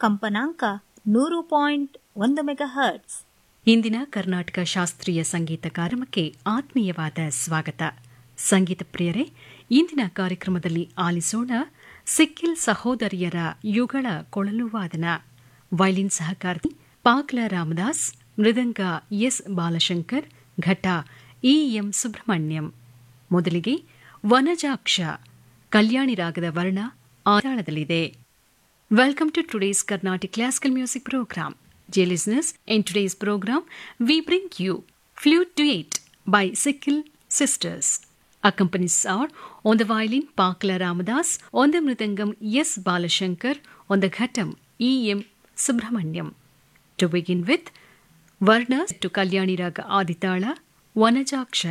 ಕಂಪನಾಂಕ ನೂರು ಪಾಯಿಂಟ್ ಒಂದು ಮೆಗಾ ಹರ್ಟ್ಸ್ ಇಂದಿನ ಕರ್ನಾಟಕ ಶಾಸ್ತ್ರೀಯ ಸಂಗೀತ ಕಾರ್ಯಕ್ರಮಕ್ಕೆ ಆತ್ಮೀಯವಾದ ಸ್ವಾಗತ ಸಂಗೀತ ಪ್ರಿಯರೇ ಇಂದಿನ ಕಾರ್ಯಕ್ರಮದಲ್ಲಿ ಆಲಿಸೋಣ ಸಿಕ್ಕಿಲ್ ಸಹೋದರಿಯರ ಯುಗಳ ಕೊಳಲು ವಾದನ ವೈಲಿನ್ ಸಹಕಾರಿ ಪಾಕ್ಲ ರಾಮದಾಸ್ ಮೃದಂಗ ಎಸ್ ಬಾಲಶಂಕರ್ ಘಟ ಇಎಂ ಸುಬ್ರಹ್ಮಣ್ಯಂ ಮೊದಲಿಗೆ ವನಜಾಕ್ಷ ಕಲ್ಯಾಣಿ ರಾಗದ ವರ್ಣ ಆತಾಳದಲ್ಲಿದೆ Welcome to today's Carnatic Classical Music Program. Dear listeners, in today's program, we bring you Flute Duet by Sikil Sisters. Accompanies are on the violin Pakla Ramadas, on the mridangam S. Balashankar, on the ghatam E. M. Subramanyam. To begin with, Varnas to Kalyani Raga Aditala, Vanajaksha